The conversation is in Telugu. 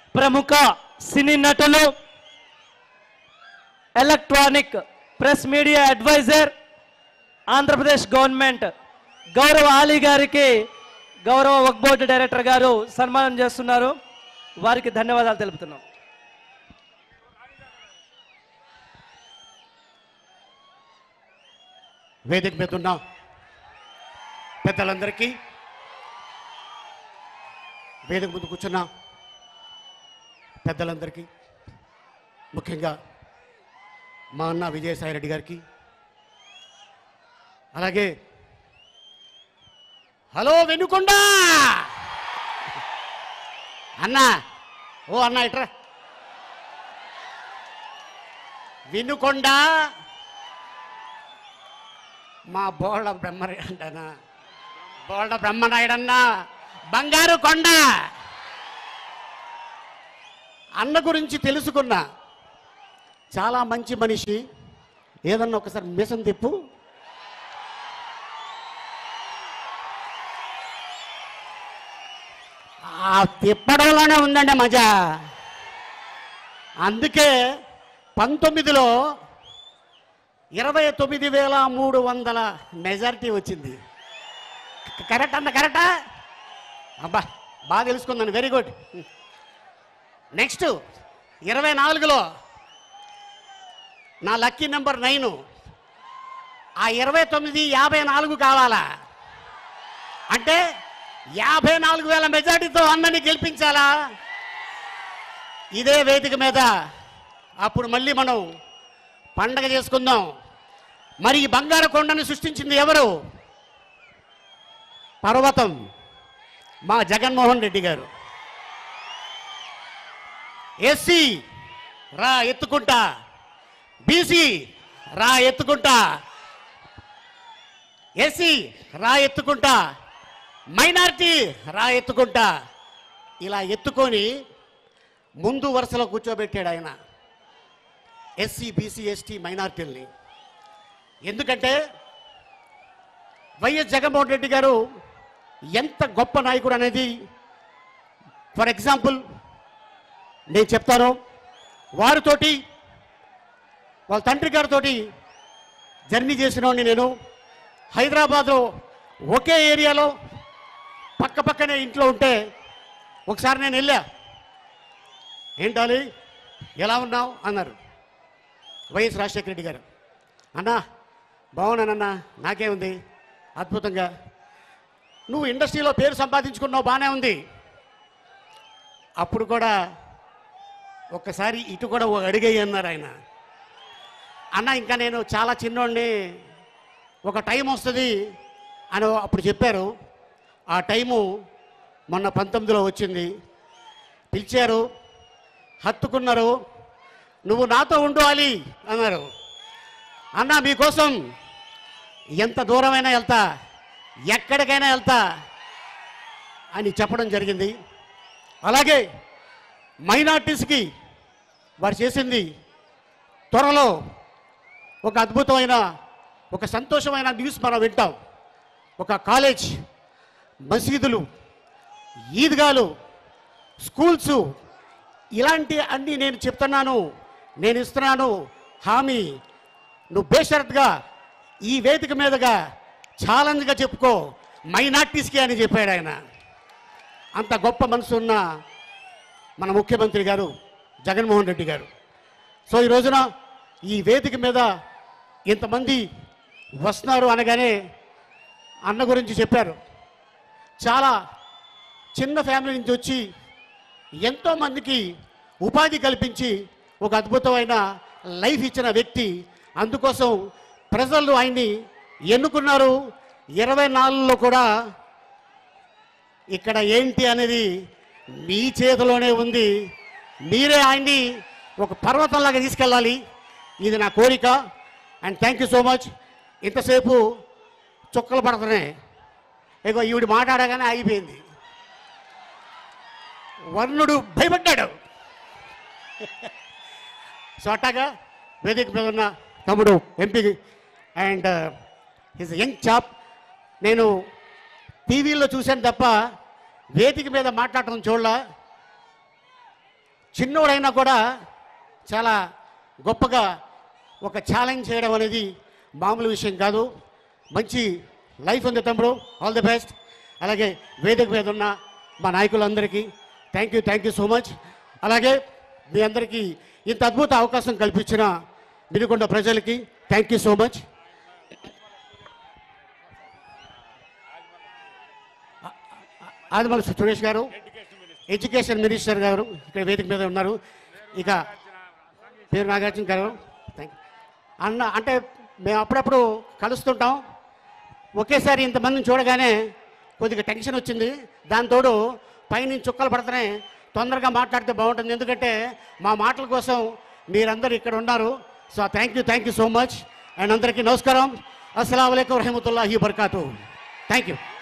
ప్రముఖ సినీ నటులు electronic press media advisor Andhra Pradesh government గౌరవ ఆలీ గారికి గౌరవ వక్ బోర్డు డైరెక్టర్ గారు సన్మానం చేస్తున్నారు వారికి ధన్యవాదాలు తెలుపుతున్నాం వేదిక మీద ఉన్న పెద్దలందరికీ వేదిక ముందు కూర్చున్న పెద్దలందరికీ ముఖ్యంగా మా అన్న విజయసాయి రెడ్డి గారికి అలాగే హలో వెనుకొండ అన్నా ఓ అన్న ఇట్రా వినుకొండ మా బోళ్ళ బ్రహ్మనాయుడన్నా బోళ్ళ బ్రహ్మనాయుడన్నా బంగారు కొండ అన్న గురించి తెలుసుకున్నా చాలా మంచి మనిషి ఏదన్నా ఒకసారి మీసం తిప్పు ఆ తిప్పడంలోనే ఉందండి మజా అందుకే పంతొమ్మిదిలో ఇరవై తొమ్మిది వేల మూడు వందల మెజారిటీ వచ్చింది కరెక్ట్ అన్న కరెక్టా అబ్బా బాగా తెలుసుకుందాను వెరీ గుడ్ నెక్స్ట్ ఇరవై నాలుగులో నా లక్కీ నెంబర్ నైన్ ఆ ఇరవై తొమ్మిది యాభై నాలుగు కావాలా అంటే యాభై నాలుగు వేల మెజార్టీతో అన్నని గెలిపించాలా ఇదే వేదిక మీద అప్పుడు మళ్ళీ మనం పండగ చేసుకుందాం మరి ఈ బంగారు కొండను సృష్టించింది ఎవరు పర్వతం మా జగన్మోహన్ రెడ్డి గారు ఎస్సీ రా ఎత్తుకుంటా బీసీ రా ఎత్తుకుంటా ఎస్సీ రా ఎత్తుకుంటా మైనారిటీ రా ఎత్తుకుంటా ఇలా ఎత్తుకొని ముందు వరుసలో కూర్చోబెట్టాడు ఆయన ఎస్సీ బీసీ ఎస్టీ మైనార్టీల్ని ఎందుకంటే వైఎస్ జగన్మోహన్ రెడ్డి గారు ఎంత గొప్ప నాయకుడు అనేది ఫర్ ఎగ్జాంపుల్ నేను చెప్తాను వారితోటి వాళ్ళ తండ్రి గారితోటి జర్నీ చేసినవాడిని నేను హైదరాబాద్లో ఒకే ఏరియాలో పక్క పక్కనే ఇంట్లో ఉంటే ఒకసారి నేను వెళ్ళా ఏంటాలి ఎలా ఉన్నావు అన్నారు వైఎస్ రాజశేఖర రెడ్డి గారు అన్నా బాగున్నానన్నా నాకేముంది అద్భుతంగా నువ్వు ఇండస్ట్రీలో పేరు సంపాదించుకున్నావు బాగానే ఉంది అప్పుడు కూడా ఒక్కసారి ఇటు కూడా ఓ అడిగేయి అన్నారు ఆయన అన్న ఇంకా నేను చాలా చిన్నోడిని ఒక టైం వస్తుంది అని అప్పుడు చెప్పారు ఆ టైము మొన్న పంతొమ్మిదిలో వచ్చింది పిలిచారు హత్తుకున్నారు నువ్వు నాతో ఉండు అలీ అన్నారు అన్న మీకోసం ఎంత దూరమైనా వెళ్తా ఎక్కడికైనా వెళ్తా అని చెప్పడం జరిగింది అలాగే మైనార్టీస్కి వారు చేసింది త్వరలో ఒక అద్భుతమైన ఒక సంతోషమైన న్యూస్ మనం వింటాం ఒక కాలేజ్ మసీదులు ఈద్గాలు స్కూల్స్ ఇలాంటి అన్ని నేను చెప్తున్నాను నేను ఇస్తున్నాను హామీ నువ్వు బేషరత్గా ఈ వేదిక మీదుగా ఛాలెంజ్గా చెప్పుకో మైనార్టీస్కి అని చెప్పాడు ఆయన అంత గొప్ప మనసు ఉన్న మన ముఖ్యమంత్రి గారు జగన్మోహన్ రెడ్డి గారు సో ఈ రోజున ఈ వేదిక మీద ఇంతమంది వస్తున్నారు అనగానే అన్న గురించి చెప్పారు చాలా చిన్న ఫ్యామిలీ నుంచి వచ్చి ఎంతోమందికి ఉపాధి కల్పించి ఒక అద్భుతమైన లైఫ్ ఇచ్చిన వ్యక్తి అందుకోసం ప్రజలు ఆయన్ని ఎన్నుకున్నారు ఇరవై నాలుగులో కూడా ఇక్కడ ఏంటి అనేది మీ చేతిలోనే ఉంది మీరే ఆయన్ని ఒక పర్వతంలాగా తీసుకెళ్ళాలి ఇది నా కోరిక and thank you so much ఇంతసేపు చుక్కలు పడుతున్నాయి ఇగో ఈవిడ మాట్లాడగానే ఆగిపోయింది వర్ణుడు భయపడ్డాడు సో అట్టాగా వేదిక మీద ఉన్న తమ్ముడు MP and his young chap నేను టీవీలో చూశాను తప్ప వేదిక మీద మాట్లాడటం చూడలా చిన్నోడైనా కూడా చాలా గొప్పగా ఒక ఛాలెంజ్ చేయడం అనేది మామూలు విషయం కాదు మంచి లైఫ్ ఉంది తమ్ముడు ఆల్ ది బెస్ట్ అలాగే వేదిక మీద ఉన్న మా నాయకులందరికీ thank you thank you so much అలాగే మీ అందరికీ ఇంత అద్భుత అవకాశం కల్పించిన మినుకొండ ప్రజలకి thank you so much Adimulapu Suresh గారు ఎడ్యుకేషన్ మినిస్టర్ గారు ఇక్కడ వేదిక మీద ఉన్నారు ఇక పేరు నాగార్జున గారు థ్యాంక్ అన్న అంటే మేము అప్పుడప్పుడు కలుస్తుంటాం ఒకేసారి ఇంతమందిని చూడగానే కొద్దిగా టెన్షన్ వచ్చింది దాంతోడు పైనుంచి చుక్కలు పడుతున్నాయి తొందరగా మాట్లాడితే బాగుంటుంది ఎందుకంటే మా మాటల కోసం మీరందరూ ఇక్కడ ఉన్నారు so thank you thank you so much and అందరికీ నమస్కారం అస్సలం అయికం రహమతుల్లాహి బర్కాతు థ్యాంక్ యూ